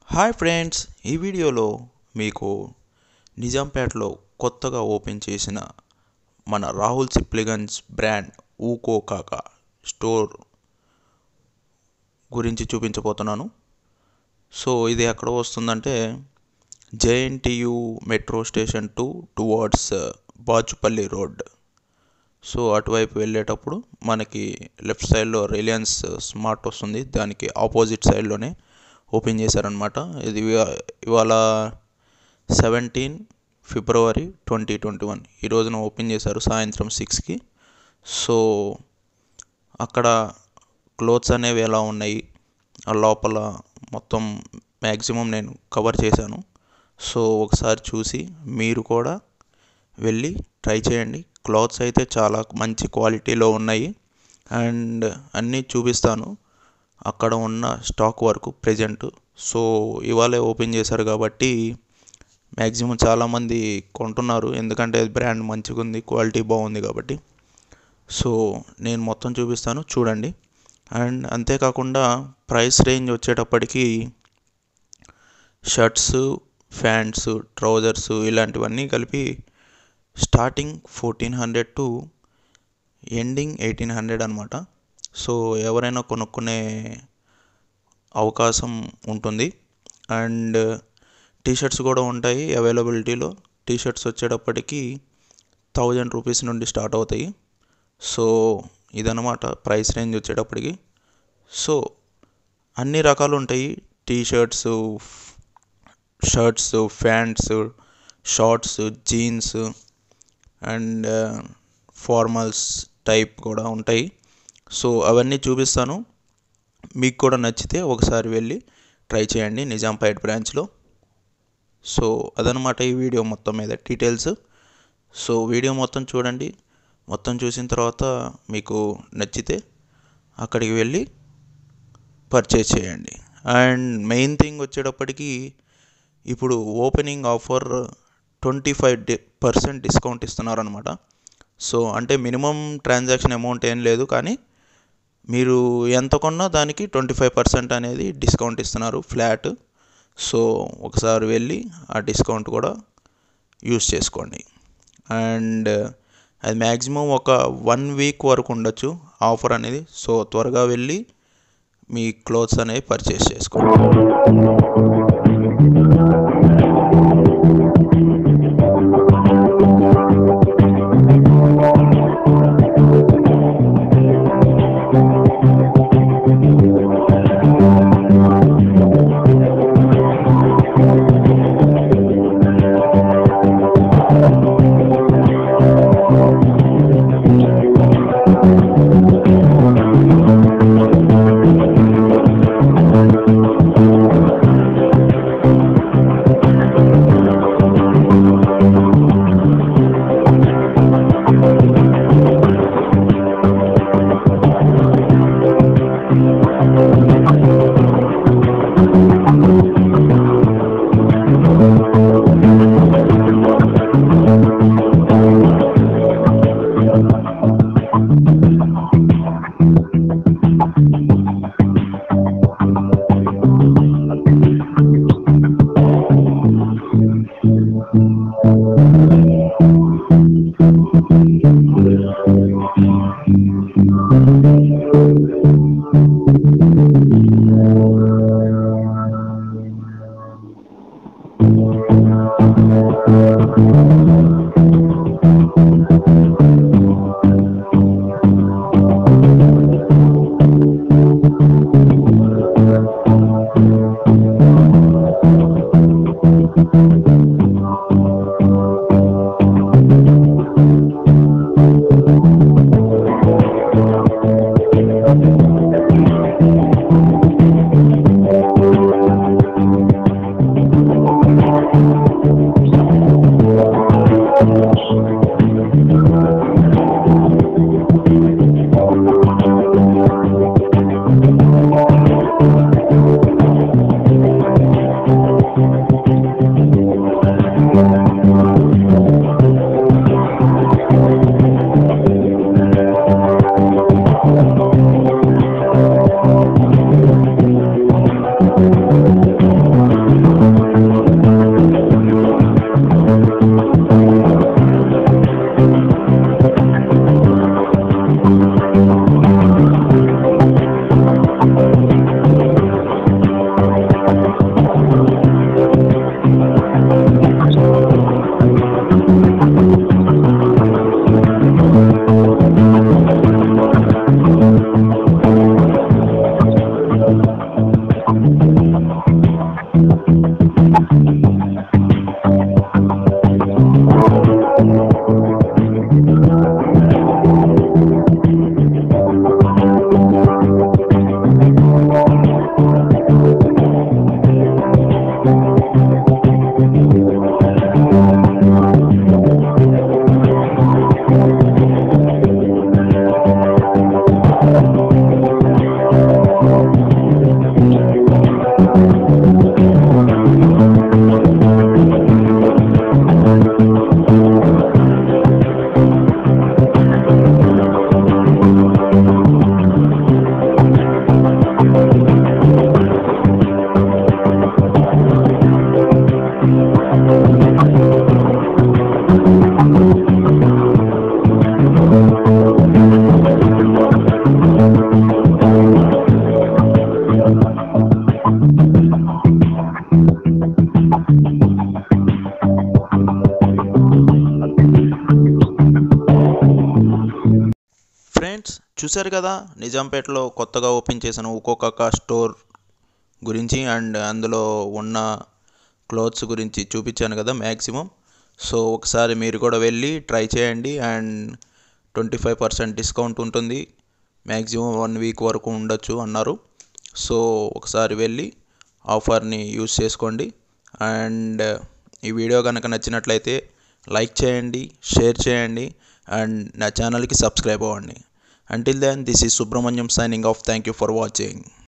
hi friends ఈ వీడియోలో మీకు నిజాంపేటలో కొత్తగా ఓపెన్ చేసిన మన రాహుల్ సిప్లిగన్స్ బ్రాండ్ ఊకో కాకా స్టోర్ గురించి చూపించబోతున్నాను సో ఇది ఎక్కడ వస్తుందంటే JNTU metro station to towards Bachupally road so అటువైపు వెళ్ళేటప్పుడు మనకి లెఫ్ట్ సైడ్లో రిలయన్స్ స్మార్ట్ వస్తుంది దానికి ఆపోజిట్ సైడ్లోనే ఓపెన్ చేశారనమాట ఇది ఇవా- ఇవాళ seventeen February twenty twenty one ఈ రోజున ఓపెన్ చేశారు సాయంత్రం సిక్స్కి సో అక్కడ క్లోత్స్ అనేవి ఎలా ఉన్నాయి ఆ లోపల మొత్తం మ్యాక్సిమం నేను కవర్ చేశాను సో ఒకసారి చూసి మీరు కూడా వెళ్ళి ట్రై చేయండి క్లాత్స్ అయితే చాలా మంచి క్వాలిటీలో ఉన్నాయి అండ్ అన్నీ చూపిస్తాను అక్కడ ఉన్న స్టాక్ వరకు ప్రజెంట్ సో ఇవాళే ఓపెన్ చేశారు కాబట్టి మ్యాక్సిమం చాలామంది కొంటున్నారు ఎందుకంటే బ్రాండ్ మంచిగా ఉంది క్వాలిటీ బాగుంది కాబట్టి సో నేను మొత్తం చూపిస్తాను చూడండి అండ్ అంతేకాకుండా ప్రైస్ రేంజ్ వచ్చేటప్పటికి షర్ట్స్ ప్యాంట్స్ ట్రౌజర్స్ ఇలాంటివన్నీ కలిపి starting fourteen hundred to ending eighteen hundred అనమాట సో ఎవరైనా కొనుక్కునే అవకాశం ఉంటుంది అండ్ టీషర్ట్స్ కూడా ఉంటాయి అవైలబిలిటీలో టీషర్ట్స్ వచ్చేటప్పటికి థౌజండ్ రూపీస్ నుండి స్టార్ట్ అవుతాయి సో ఇదనమాట ప్రైస్ రేంజ్ వచ్చేటప్పటికి సో అన్ని రకాలు ఉంటాయి t-shirts shirts pants shorts jeans and formals type కూడా ఉంటాయి సో అవన్నీ చూపిస్తాను మీకు కూడా నచ్చితే ఒకసారి వెళ్ళి ట్రై చేయండి నిజాంపేట్ బ్రాంచ్లో సో అదనమాట ఈ వీడియో మొత్తం మీద డీటెయిల్స్ సో వీడియో మొత్తం చూడండి మొత్తం చూసిన తర్వాత మీకు నచ్చితే అక్కడికి వెళ్ళి పర్చేజ్ చేయండి అండ్ మెయిన్ థింగ్ వచ్చేటప్పటికి ఇప్పుడు ఓపెనింగ్ ఆఫర్ ట్వంటీ ఫైవ్ డి పర్సెంట్ డిస్కౌంట్ ఇస్తున్నారనమాట సో అంటే మినిమం ట్రాన్సాక్షన్ అమౌంట్ ఏం లేదు కానీ మీరు ఎంత కొన్నా దానికి ట్వంటీ ఫైవ్ పర్సెంట్ అనేది డిస్కౌంట్ ఇస్తున్నారు ఫ్లాట్ సో ఒకసారి వెళ్ళి ఆ డిస్కౌంట్ కూడా యూస్ చేసుకోండి అండ్ అది మ్యాక్సిమం ఒక వన్ వీక్ వరకు ఉండొచ్చు ఆఫర్ అనేది సో త్వరగా వెళ్ళి మీ క్లోత్స్ అనేవి పర్చేస్ చేసుకోండి ఫ్రెండ్స్ చూశారు కదా నిజాంపేటలో కొత్తగా ఓపెన్ చేసిన ఒక్కొక్క స్టోర్ గురించి అండ్ అందులో ఉన్న క్లోత్స్ గురించి చూపించాను కదా మ్యాక్సిమం సో ఒకసారి మీరు కూడా వెళ్ళి ట్రై చేయండి and twenty five percent discount ఉంటుంది మ్యాక్సిమం వన్ వీక్ వరకు ఉండొచ్చు అన్నారు సో ఒకసారి వెళ్ళి ఆఫర్ని యూస్ చేసుకోండి అండ్ ఈ వీడియో కనుక నచ్చినట్లయితే లైక్ చేయండి షేర్ చేయండి అండ్ నా ఛానల్కి సబ్స్క్రైబ్ అవ్వండి until then this is Subrahmanyam signing off thank you for watching